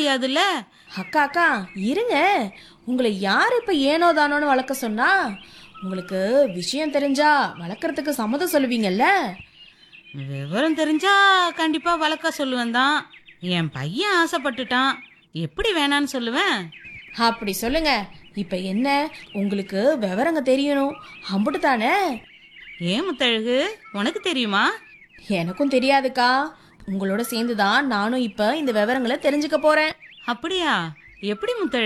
முடியாதுல்ல அக்கா அக்கா இருங்க உங்களை யார் இப்ப ஏனோ தானோன்னு வளர்க்க சொன்னா உங்களுக்கு விஷயம் தெரிஞ்சா வளர்க்கறதுக்கு சம்மதம் சொல்லுவீங்கல்ல விவரம் தெரிஞ்சா கண்டிப்பா வளர்க்க சொல்லுவேன் தான் என் பையன் ஆசைப்பட்டுட்டான் எப்படி வேணான்னு சொல்லுவேன் அப்படி சொல்லுங்க இப்ப என்ன உங்களுக்கு விவரங்க தெரியணும் அம்புட்டு தானே ஏன் முத்தழகு உனக்கு தெரியுமா எனக்கும் தெரியாதுக்கா உங்களோட சேர்ந்து தான் நானும் இப்ப இந்த விவரங்களை தெரிஞ்சுக்க போறேன் அப்படியா எப்படி முத்தழகு